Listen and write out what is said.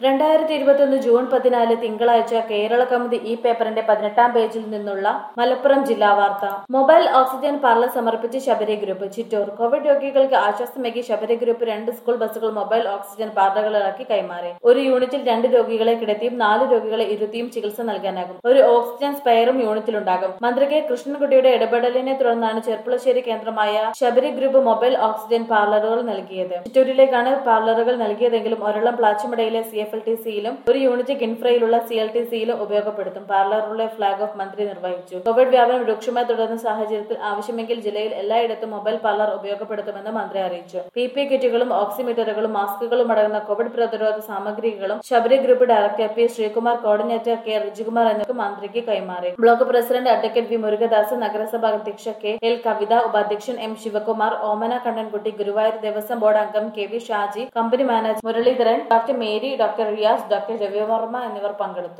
രണ്ടായിരത്തി ഇരുപത്തിയൊന്ന് ജൂൺ പതിനാല് തിങ്കളാഴ്ച കേരള കൗമുദി ഈ പേപ്പറിന്റെ പതിനെട്ടാം പേജിൽ നിന്നുള്ള മലപ്പുറം ജില്ലാ വാർത്ത മൊബൈൽ ഓക്സിജൻ പാർലർ സമർപ്പിച്ച് ശബരി ഗ്രൂപ്പ് ചിറ്റൂർ കോവിഡ് രോഗികൾക്ക് ആശ്വാസമേകി ശബരി ഗ്രൂപ്പ് രണ്ട് സ്കൂൾ ബസ്സുകൾ മൊബൈൽ ഓക്സിജൻ പാർലറുകളാക്കി കൈമാറി ഒരു യൂണിറ്റിൽ രണ്ട് രോഗികളെ കിടത്തിയും നാല് രോഗികളെ ഇരുത്തിയും ചികിത്സ നൽകാനാകും ഒരു ഓക്സിജൻ സ്പെയറും യൂണിറ്റിലുണ്ടാകും മന്ത്രി കെ കൃഷ്ണൻകുട്ടിയുടെ ഇടപെടലിനെ തുടർന്നാണ് ചെർപ്പുളശ്ശേരി കേന്ദ്രമായ ശബരി ഗ്രൂപ്പ് മൊബൈൽ ഓക്സിജൻ പാർലറുകൾ നൽകിയത് ചിറ്റൂരിലേക്കാണ് പാർലറുകൾ നൽകിയതെങ്കിലും ഒരളം പ്ലാച്ചിമടയിലെ സി എഫ് എൽ ടി സിയിലും ഒരു യൂണിറ്റ് കിൻഫ്രയിലുള്ള സി എൽ ടി സിയിലും ഉപയോഗപ്പെടുത്തും പാർലറുള്ള ഫ്ളാഗ് ഓഫ് മന്ത്രി നിർവഹിച്ചു കോവിഡ് വ്യാപനം രൂക്ഷമായി തുടരുന്ന സാഹചര്യത്തിൽ ആവശ്യമെങ്കിൽ ജില്ലയിൽ എല്ലായിടത്തും മൊബൈൽ പാർലർ ഉപയോഗപ്പെടുത്തുമെന്ന് മന്ത്രി അറിയിച്ചു പി പി കിറ്റുകളും ഓക്സിമീറ്ററുകളും മാസ്കുകളും അടങ്ങുന്ന കോവിഡ് പ്രതിരോധ സാമഗ്രികളും Sabari group director P Sreekumar coordinator K Rijikumar എന്നിവർക്ക് മന്ത്രിക്ക് കൈമാറി block president advocate V Murukadas നഗരസഭാ അധ്യക്ഷ കെ എൽ കവിത ഉപാധ്യക്ഷൻ എം ശിവകുമാർ ഓമന കണ്ണൻകുട്ടി ഗുരുവായൂർ ദേവസ്വം ബോർഡ് അംഗം K V Shaji company manager Muraleedharan doctor Mary doctor Riyas doctor Ravivarma എന്നിവർ പങ്കെടുത്തു